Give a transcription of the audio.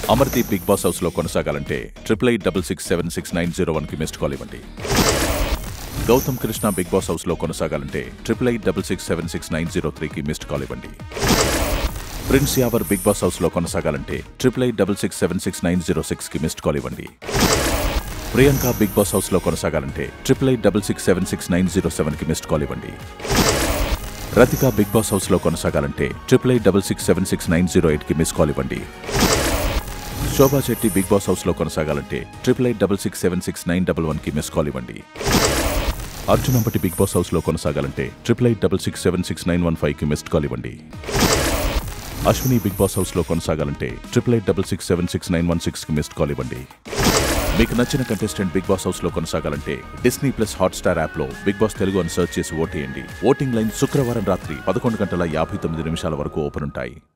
Amardeep big Boss house లో కొనసాగాలంటే triple eight double six seven six nine zero one కి missed call ఇవ్వండి Gautham Krishna Bigg Boss house లో కొనసాగాలంటే triple eight double six seven six nine zero త్రీకి missed call ఇవ్వండి Prince Yawar Bigg Boss house లో కొనసాగాలంటే triple eight double six seven six nine zero six కి missed call ఇవ్వండి ప్రియాంక బిగ్ బాస్ హౌస్ లో కొనసాగాలంటే triple eight double six seven six nine zero seven కి missed call ఇవ్వండి Rathika Bigg Boss house లో కొనసాగాలంటే triple eight double six seven six nine zero eight కి miss call ఇవ్వండి Shobha Shetty Bigg Boss house లో కొనసాగాలంటే triple eight double six seven six nine double one కి miss call ఇవ్వండి Arjun Ambati Bigg Boss house లో కొనసాగాలంటే triple eight double six seven six nine one five కి missed call ఇవ్వండి అశ్విని బిగ్ బాస్ హౌస్ లో కొనసాగాలంటే triple eight double six seven six nine one six కి missed call ఇవ్వండి మీకు నచ్చిన కంటెస్టెంట్ బిగ్ బాస్ హౌస్ లో కొనసాగాలంటే డిస్నీ ప్లస్ హాట్స్టార్ యాప్ లో బిగ్ బాస్ తెలుగు అని సెర్చ్ చేసి ఓటేయండి ఓటింగ్ లైన్ శుక్రవారం రాత్రి పదకొండు గంటల యాభై తొమ్మిది నిమిషాల వరకు ఓపెన్ ఉంటాయి